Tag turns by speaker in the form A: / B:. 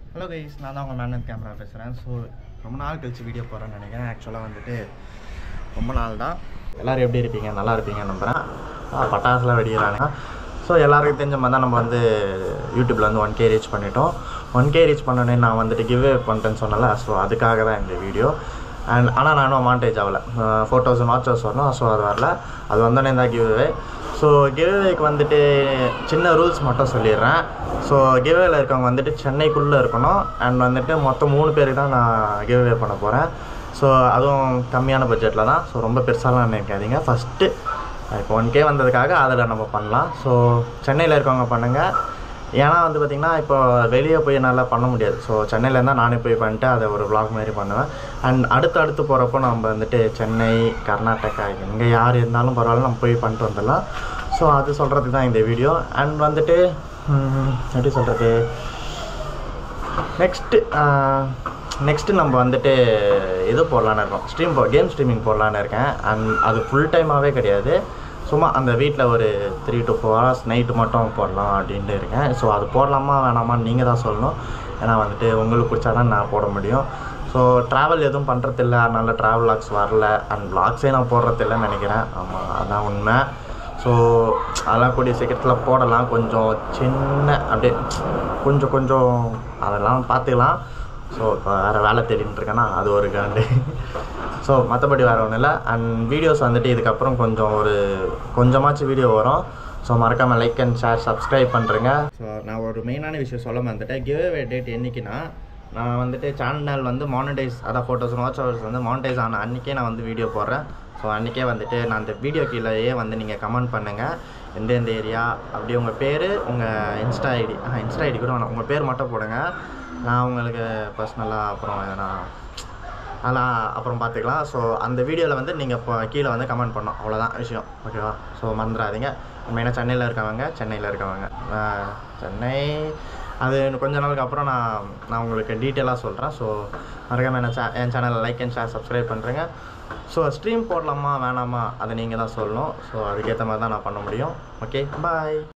A: hello guys நான் தான் உங்கள் மேனன் கேமரா பேசுகிறேன் ஸோ ரொம்ப நாள் கழிச்சு வீடியோ போகிறேன்னு நினைக்கிறேன் ஆக்சுவலாக வந்துட்டு ரொம்ப நாள் தான் எல்லோரும் எப்படி இருப்பீங்க நல்லா இருப்பீங்க நம்புகிறேன் பட்டாசுலாம் வெடிக்கிறாங்க ஸோ எல்லாருக்கும் தெரிஞ்ச மாதிரி தான் நம்ம வந்து யூடியூப்பில் வந்து ஒன் கே ரீச் பண்ணிட்டோம் ஒன் கே ரீச் பண்ணோன்னே நான் வந்துட்டு கிவ் பண்ணிட்டேன்னு சொன்னல ஸோ அதுக்காக தான் இந்த வீடியோ அண்ட் ஆனால் நான் இன்னும் மாண்டேஜ் ஆகலை ஃபோர் தௌசண்ட் வாட்சர்ஸ் வரணும் ஸோ அது வரல அது வந்தோடனே தான் கிவ்வே ஸோ கிவ்வேக்கு வந்துட்டு சின்ன ரூல்ஸ் மட்டும் சொல்லிடுறேன் ஸோ கிவ்வேல இருக்கவங்க வந்துட்டு சென்னைக்குள்ளே இருக்கணும் அண்ட் வந்துட்டு மொத்தம் மூணு பேருக்கு தான் நான் கிவ்வே பண்ண போகிறேன் ஸோ அதுவும் கம்மியான பட்ஜெட்டில் தான் ஸோ ரொம்ப பெருசாலாம் நினைக்காதீங்க ஃபஸ்ட்டு இப்போ ஒன் கே வந்ததுக்காக அதில் நம்ம பண்ணலாம் ஸோ சென்னையில் இருக்கவங்க பண்ணுங்கள் ஏன்னா வந்து பார்த்திங்கன்னா இப்போ வெளியே போய் நல்லா பண்ண முடியாது ஸோ சென்னையில் இருந்தால் நானே போய் பண்ணிட்டு அதை ஒரு vlog மாதிரி பண்ணுவேன் அண்ட் அடுத்து அடுத்து போகிறப்போ நம்ம வந்துட்டு சென்னை கர்நாடகா எங்கே யார் இருந்தாலும் பரவாயில்ல நம்ம போய் பண்ணிட்டு வந்துடலாம் ஸோ அது சொல்கிறதுக்கு தான் இந்த வீடியோ அண்ட் வந்துட்டு ம், எப்படி சொல்கிறது நெக்ஸ்ட்டு நெக்ஸ்ட்டு நம்ம வந்துட்டு இது போடலான்னு இருக்கோம் ஸ்ட்ரீம் போ கேம் ஸ்ட்ரீமிங் போடலான்னு இருக்கேன் அண்ட் அது ஃபுல் டைமாகவே கிடையாது சும்மா அந்த வீட்டில் ஒரு three to four hours night மட்டும் போடலாம் அப்படின்ட்டு இருக்கேன் ஸோ அது போடலாமா வேணாமான்னு நீங்கள் தான் சொல்லணும் ஏன்னா வந்துட்டு உங்களுக்கு பிடிச்சா தான் நான் போட முடியும் ஸோ ட்ராவல் எதுவும் பண்ணுறதில்ல அதனால ட்ராவல் லாக்ஸ் வரல அண்ட் வ்ளாக்ஸே நான் போடுறதில்லன்னு நினைக்கிறேன் ஆமாம் அதான் உண்மை ஸோ அதெல்லாம் கூடிய சீக்கிரத்தில் போடலாம் கொஞ்சம் சின்ன அப்படியே கொஞ்சம் கொஞ்சம் அதெல்லாம் பார்த்துக்கலாம் ஸோ இப்போ வேறு வேலை தேடிட்டு இருக்கேன்னா அது ஒரு காண்டு ஸோ மற்றபடி வேறு ஒன்றும் இல்லை அண்ட் வீடியோஸ் வந்துட்டு இதுக்கப்புறம் கொஞ்சம் ஒரு கொஞ்சமாச்சும் வீடியோ வரும் ஸோ மறக்காமல் லைக் அண்ட் ஷேர் சப்ஸ்கிரைப் பண்ணுறேங்க ஸோ நான் ஒரு மெயினான விஷயம் சொல்ல வந்துட்டேன் கிவ் அவே டேட் என்னைக்குன்னா நான் வந்துட்டு சேனல் வந்து மானிட்டைஸ் அதான் ஃபோட்டோஸ் வாட்ச் ஹவர்ஸ் வந்து மானிட்டைஸ் ஆன அன்றைக்கே நான் வந்து வீடியோ போடுறேன் ஸோ அன்றைக்கே வந்துட்டு நான் அந்த வீடியோ கீழேயே வந்து நீங்கள் கமெண்ட் பண்ணுங்கள் எந்த எந்த ஏரியா அப்படி உங்கள் பேர் உங்கள் இன்ஸ்டா ஐடி ஆ இன்ஸ்டா ஐடி கூட வேணாம் உங்கள் பேர் மட்டும் போடுங்க நான் உங்களுக்கு பர்சனலாக அப்புறம் எதனா அதெல்லாம் அப்புறம் பார்த்துக்கலாம் ஸோ அந்த வீடியோவில் வந்து நீங்கள் இப்போ கீழே வந்து கமெண்ட் பண்ணோம் அவ்வளோதான் விஷயம் ஓகேவா ஸோ மறந்துடாதீங்க மெயினாக சென்னையில் இருக்கவங்க சென்னையில் இருக்கவங்க ஆஹ் சென்னை அது இன்னும் கொஞ்ச நாளுக்கு அப்புறம் நான் நான் உங்களுக்கு டீட்டெயிலாக சொல்கிறேன் ஸோ மறக்காம என்ன சே என் சேனலை லைக் அண்ட் ஷேர் சப்ஸ்கிரைப் பண்ணுறேங்க ஸோ ஸ்ட்ரீம் போடலாமா வேணாமா அதை நீங்கள் தான் சொல்லணும் ஸோ அதுக்கேற்ற மாதிரி தான் நான் பண்ண முடியும் ஓகே பாய்